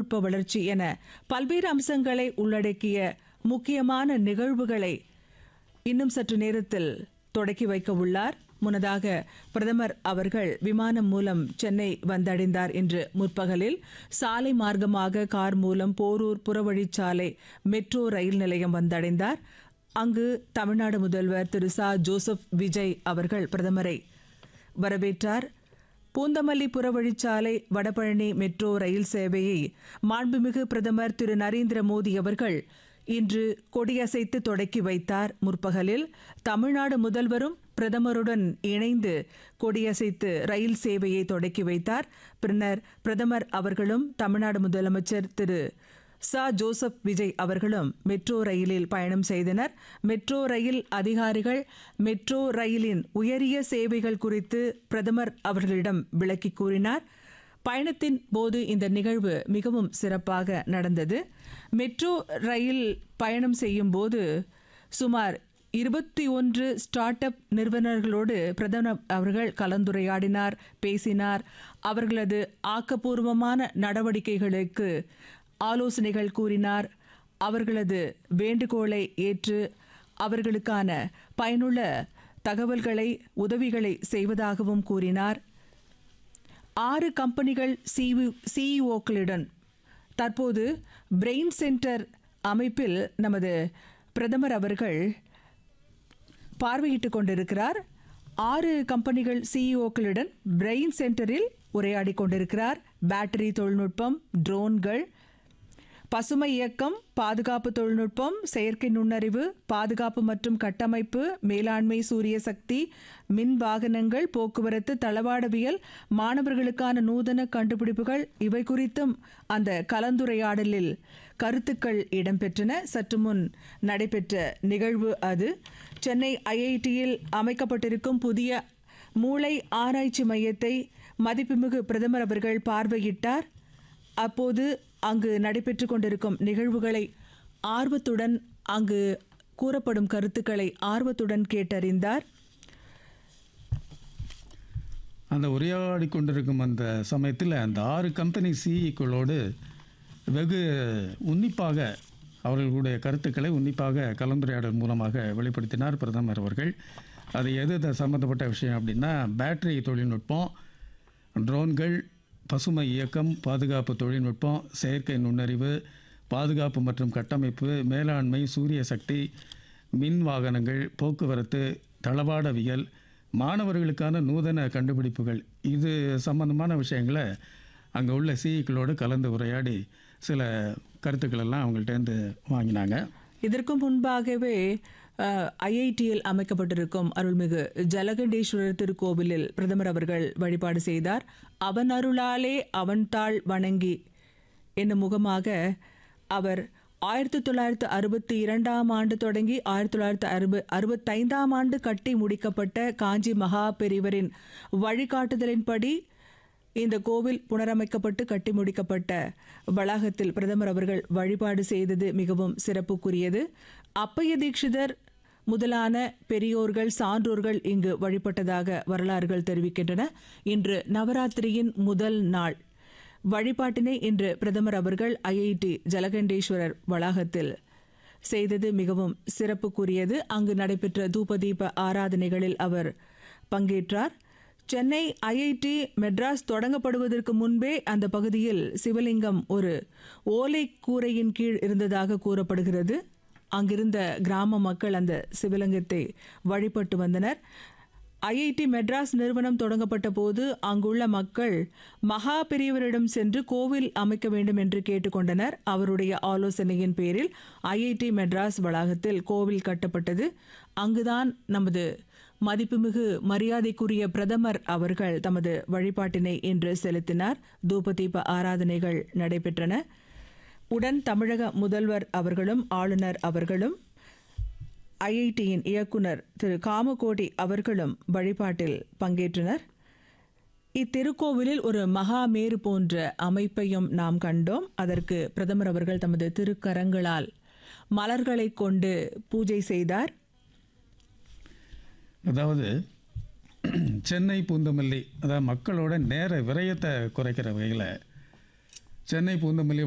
தொழில்நுட்ப வளர்ச்சி என பல்வேறு அம்சங்களை உள்ளடக்கிய முக்கியமான நிகழ்வுகளை இன்னும் சற்று நேரத்தில் தொடக்கி வைக்க உள்ளார் முன்னதாக பிரதமர் அவர்கள் விமானம் மூலம் சென்னை வந்தடைந்தார் இன்று முற்பகலில் சாலை மார்க்கமாக கார் மூலம் போரூர் புறவழிச்சாலை மெட்ரோ ரயில் நிலையம் வந்தடைந்தார் அங்கு தமிழ்நாடு முதல்வர் திரு ச ஜோசப் விஜய் அவர்கள் பிரதமரை வரவேற்றார் பூந்தமல்லி புறவழிச்சாலை வடபழனி மெட்ரோ ரயில் சேவையை மாண்புமிகு பிரதமர் திரு நரேந்திர மோடி அவர்கள் இன்று கொடியசைத்து தொடக்கி வைத்தார் முற்பகலில் தமிழ்நாடு முதல்வரும் பிரதமருடன் இணைந்து கொடியசைத்து ரயில் சேவையை தொடக்கி வைத்தார் பின்னர் பிரதமர் அவர்களும் தமிழ்நாடு முதலமைச்சர் திரு ச ஜோசப் விஜய் அவர்களும் மெட்ரோ ரயிலில் பயணம் செய்தனர் மெட்ரோ ரயில் அதிகாரிகள் மெட்ரோ ரயிலின் உயரிய சேவைகள் குறித்து பிரதமர் அவர்களிடம் விளக்கி கூறினார் பயணத்தின் போது இந்த நிகழ்வு மிகவும் சிறப்பாக நடந்தது மெட்ரோ ரயில் பயணம் செய்யும் போது சுமார் இருபத்தி ஒன்று ஸ்டார்ட் அப் நிறுவனர்களோடு பிரதமர் அவர்கள் கலந்துரையாடினார் பேசினார் அவர்களது ஆக்கப்பூர்வமான நடவடிக்கைகளுக்கு ஆலோசனைகள் கூறினார் அவர்களது வேண்டுகோளை ஏற்று அவர்களுக்கான பயனுள்ள தகவல்களை உதவிகளை செய்வதாகவும் கூறினார் ஆறு கம்பெனிகள் சிஇஓக்களுடன் தற்போது பிரெயின் சென்டர் அமைப்பில் நமது பிரதமர் அவர்கள் பார்வையிட்டுக் கொண்டிருக்கிறார் ஆறு கம்பெனிகள் சிஇஓக்களுடன் பிரெயின் சென்டரில் உரையாடி கொண்டிருக்கிறார் பேட்டரி தொழில்நுட்பம் ட்ரோன்கள் பசுமை இயக்கம் பாதுகாப்பு தொழில்நுட்பம் செயற்கை நுண்ணறிவு பாதுகாப்பு மற்றும் கட்டமைப்பு மேலாண்மை சூரிய சக்தி மின் வாகனங்கள் போக்குவரத்து தளவாடவியல் மாணவர்களுக்கான நூதன கண்டுபிடிப்புகள் இவை குறித்தும் அந்த கலந்துரையாடலில் கருத்துக்கள் இடம்பெற்றன சற்று முன் நடைபெற்ற நிகழ்வு அது சென்னை ஐஐடியில் அமைக்கப்பட்டிருக்கும் புதிய மூளை ஆராய்ச்சி மையத்தை மதிப்புமிகு பிரதமர் அவர்கள் பார்வையிட்டார் அப்போது அங்கு நடைபெற்று கொண்டிருக்கும் நிகழ்வுகளை ஆர்வத்துடன் அங்கு கூறப்படும் கருத்துக்களை ஆர்வத்துடன் கேட்டறிந்தார் அந்த உரையாடி கொண்டிருக்கும் அந்த சமயத்தில் அந்த ஆறு கம்பெனி சிஇக்களோடு வெகு உன்னிப்பாக அவர்களுடைய கருத்துக்களை உன்னிப்பாக கலந்துரையாடல் மூலமாக வெளிப்படுத்தினார் பிரதமர் அவர்கள் அது எது த- சம்பந்தப்பட்ட விஷயம் அப்படின்னா பேட்டரி தொழில்நுட்பம் ட்ரோன்கள் பசுமை இயக்கம் பாதுகாப்பு தொழில்நுட்பம் செயற்கை நுண்ணறிவு பாதுகாப்பு மற்றும் கட்டமைப்பு மேலாண்மை சூரிய சக்தி மின் வாகனங்கள் போக்குவரத்து தளவாடவியல் மாணவர்களுக்கான நூதன கண்டுபிடிப்புகள் இது சம்பந்தமான விஷயங்களை அங்கே உள்ள சிஇக்களோடு கலந்து உரையாடி சில கருத்துக்கள் எல்லாம் அவங்கள்ட்டேருந்து வாங்கினாங்க இதற்கு முன்பாகவே ஐஐடியில் அமைக்கப்பட்டிருக்கும் அருள்மிகு ஜலகண்டேஸ்வரர் திருக்கோவிலில் பிரதமர் அவர்கள் வழிபாடு செய்தார் அவன் அருளாலே அவன் தாள் வணங்கி என்னும் முகமாக அவர் ஆயிரத்தி தொள்ளாயிரத்து அறுபத்தி இரண்டாம் ஆண்டு தொடங்கி ஆயிரத்தி தொள்ளாயிரத்து அறுப அறுபத்தைந்தாம் ஆண்டு கட்டி முடிக்கப்பட்ட காஞ்சி மகா பெரிவரின் வழிகாட்டுதலின்படி இந்த கோவில் புனரமைக்கப்பட்டு கட்டி முடிக்கப்பட்ட வளாகத்தில் பிரதமர் அவர்கள் வழிபாடு செய்தது மிகவும் சிறப்புக்குரியது அப்பைய தீட்சிதர் முதலான பெரியோர்கள் சான்றோர்கள் இங்கு வழிபட்டதாக வரலாறுகள் தெரிவிக்கின்றன இன்று நவராத்திரியின் முதல் நாள் வழிபாட்டினை இன்று பிரதமர் அவர்கள் ஐஐடி ஜலகண்டேஸ்வரர் வளாகத்தில் செய்தது மிகவும் சிறப்புக்குரியது அங்கு நடைபெற்ற தூபதீப ஆராதனைகளில் அவர் பங்கேற்றார் சென்னை ஐஐடி மெட்ராஸ் தொடங்கப்படுவதற்கு முன்பே அந்த பகுதியில் சிவலிங்கம் ஒரு ஓலை கூரையின் கீழ் இருந்ததாக கூறப்படுகிறது அங்கிருந்த கிராம மக்கள் அந்த சிவலிங்கத்தை வழிபட்டு வந்தனர் ஐஐடி மெட்ராஸ் நிறுவனம் தொடங்கப்பட்ட போது அங்குள்ள மக்கள் மகா பெரியவரிடம் சென்று கோவில் அமைக்க வேண்டும் என்று கேட்டுக்கொண்டனர் அவருடைய ஆலோசனையின் பேரில் ஐஐடி மெட்ராஸ் வளாகத்தில் கோவில் கட்டப்பட்டது அங்குதான் நமது மதிப்புமிகு மரியாதைக்குரிய பிரதமர் அவர்கள் தமது வழிபாட்டினை இன்று செலுத்தினார் தூபதீப ஆராதனைகள் நடைபெற்றன உடன் தமிழக முதல்வர் அவர்களும் ஆளுநர் அவர்களும் ஐஐடியின் இயக்குனர் திரு காமகோடி அவர்களும் வழிபாட்டில் பங்கேற்றனர் இத்திருக்கோவிலில் ஒரு மகாமேரு போன்ற அமைப்பையும் நாம் கண்டோம் அதற்கு பிரதமர் அவர்கள் தமது திருக்கரங்களால் மலர்களை கொண்டு பூஜை செய்தார் அதாவது சென்னை பூந்தமல்லி அதாவது மக்களோட நேர விரயத்தை குறைக்கிற வகையில் சென்னை பூந்தமல்லி